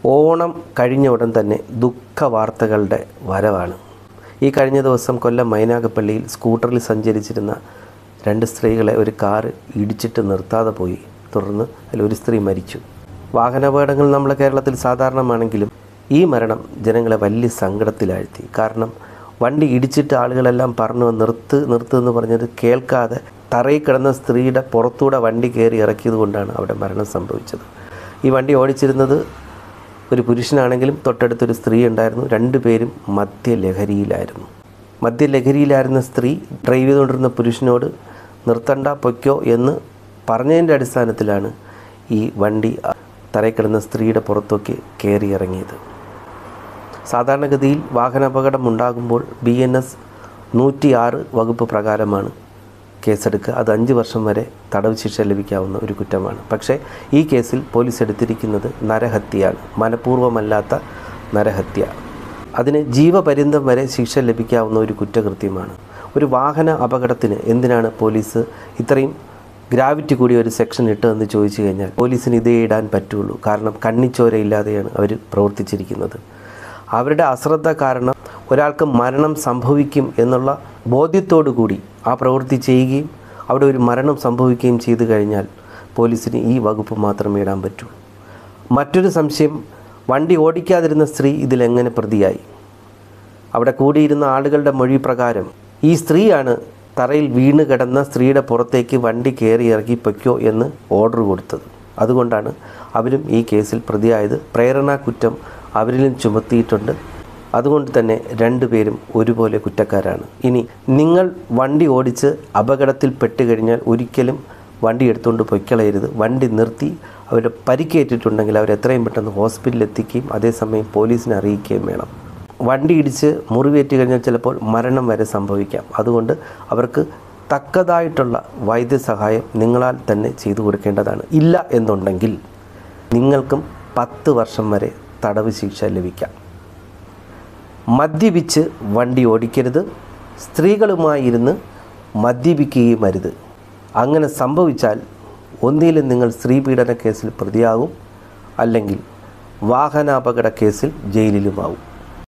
ഓണം കഴിഞ്ഞ ഉടൻ തന്നെ ദുഃഖ വാർത്തകളുടെ വരവാണ് ഈ കഴിഞ്ഞ ദിവസം കൊല്ലം മൈനാഗപ്പള്ളിയിൽ സ്കൂട്ടറിൽ സഞ്ചരിച്ചിരുന്ന രണ്ട് സ്ത്രീകളെ ഒരു കാറ് ഇടിച്ചിട്ട് നിർത്താതെ പോയി തുടർന്ന് അതിൽ ഒരു സ്ത്രീ മരിച്ചു വാഹനാപകടങ്ങൾ നമ്മുടെ കേരളത്തിൽ സാധാരണമാണെങ്കിലും ഈ മരണം ജനങ്ങളെ വലിയ സങ്കടത്തിലാഴ്ത്തി കാരണം വണ്ടി ഇടിച്ചിട്ട് ആളുകളെല്ലാം പറഞ്ഞു നിർത്ത് നിർത്ത് എന്ന് പറഞ്ഞത് കേൾക്കാതെ തറയിൽ കിടന്ന സ്ത്രീയുടെ പുറത്തൂടെ വണ്ടി കയറി ഇറക്കിയത് കൊണ്ടാണ് അവിടെ മരണം സംഭവിച്ചത് ഈ വണ്ടി ഓടിച്ചിരുന്നത് ഒരു പുരുഷനാണെങ്കിലും തൊട്ടടുത്തൊരു സ്ത്രീ ഉണ്ടായിരുന്നു രണ്ടുപേരും മദ്യലഹരിയിലായിരുന്നു മദ്യലഹരിയിലായിരുന്ന സ്ത്രീ ഡ്രൈവ് ചെയ്തുകൊണ്ടിരുന്ന പുരുഷനോട് നിർത്തണ്ട പൊയ്ക്കോ എന്ന് പറഞ്ഞതിൻ്റെ അടിസ്ഥാനത്തിലാണ് ഈ വണ്ടി തറയിൽ കിടന്ന സ്ത്രീയുടെ പുറത്തൊക്കെ കയറി ഇറങ്ങിയത് സാധാരണഗതിയിൽ വാഹനാപകടം ഉണ്ടാകുമ്പോൾ ബി എൻ എസ് നൂറ്റി ആറ് വകുപ്പ് പ്രകാരമാണ് കേസെടുക്കുക അത് അഞ്ച് വർഷം വരെ തടവ് ശിക്ഷ ലഭിക്കാവുന്ന ഒരു കുറ്റമാണ് പക്ഷേ ഈ കേസിൽ പോലീസ് എടുത്തിരിക്കുന്നത് നരഹത്യയാണ് മനഃപൂർവ്വമല്ലാത്ത നരഹത്യ അതിന് ജീവപര്യന്തം വരെ ശിക്ഷ ലഭിക്കാവുന്ന ഒരു കുറ്റകൃത്യമാണ് ഒരു വാഹന അപകടത്തിന് എന്തിനാണ് പോലീസ് ഇത്രയും ഗ്രാവിറ്റി കൂടിയ ഒരു സെക്ഷൻ ഇട്ടതെന്ന് ചോദിച്ചു കഴിഞ്ഞാൽ പോലീസിന് ഇതേ ഇടാൻ പറ്റുള്ളൂ കാരണം കണ്ണിച്ചോരയില്ലാതെയാണ് അവർ പ്രവർത്തിച്ചിരിക്കുന്നത് അവരുടെ അശ്രദ്ധ കാരണം ഒരാൾക്ക് മരണം സംഭവിക്കും എന്നുള്ള ബോധ്യത്തോടു കൂടി ആ പ്രവൃത്തി ചെയ്യുകയും അവിടെ ഒരു മരണം സംഭവിക്കുകയും ചെയ്തു കഴിഞ്ഞാൽ പോലീസിന് ഈ വകുപ്പ് മാത്രമേ ഇടാൻ പറ്റൂ മറ്റൊരു സംശയം വണ്ടി ഓടിക്കാതിരുന്ന സ്ത്രീ ഇതിലെങ്ങനെ പ്രതിയായി അവിടെ കൂടിയിരുന്ന ആളുകളുടെ മൊഴി പ്രകാരം ഈ സ്ത്രീയാണ് തറയിൽ വീണ് കിടന്ന സ്ത്രീയുടെ പുറത്തേക്ക് വണ്ടി കയറി ഇറക്കി പൊയ്ക്കോ എന്ന് ഓർഡർ കൊടുത്തത് അതുകൊണ്ടാണ് അവരും ഈ കേസിൽ പ്രതിയായത് പ്രേരണാ കുറ്റം അവരിലും ചുമത്തിയിട്ടുണ്ട് അതുകൊണ്ട് തന്നെ രണ്ടുപേരും ഒരുപോലെ കുറ്റക്കാരാണ് ഇനി നിങ്ങൾ വണ്ടി ഓടിച്ച് അപകടത്തിൽ പെട്ടുകഴിഞ്ഞാൽ ഒരിക്കലും വണ്ടി എടുത്തുകൊണ്ട് പൊയ്ക്കളയരുത് വണ്ടി നിർത്തി അവരെ പരിക്കേറ്റിട്ടുണ്ടെങ്കിൽ അവർ എത്രയും പെട്ടെന്ന് ഹോസ്പിറ്റലിൽ എത്തിക്കുകയും അതേസമയം പോലീസിനെ അറിയിക്കുകയും വേണം വണ്ടി ഇടിച്ച് മുറിവേറ്റ് കഴിഞ്ഞാൽ ചിലപ്പോൾ മരണം വരെ സംഭവിക്കാം അതുകൊണ്ട് അവർക്ക് തക്കതായിട്ടുള്ള വൈദ്യസഹായം നിങ്ങളാൽ തന്നെ ചെയ്തു കൊടുക്കേണ്ടതാണ് ഇല്ല എന്നുണ്ടെങ്കിൽ നിങ്ങൾക്കും പത്ത് വർഷം വരെ തടവ് ശിക്ഷ ലഭിക്കാം മദ്യപിച്ച് വണ്ടി ഓടിക്കരുത് സ്ത്രീകളുമായി ഇരുന്ന് മദ്യപിക്കുകയും അരുത് അങ്ങനെ സംഭവിച്ചാൽ ഒന്നിലും നിങ്ങൾ സ്ത്രീപീഡന കേസിൽ പ്രതിയാകും അല്ലെങ്കിൽ വാഹനാപകട കേസിൽ ജയിലിലുമാവും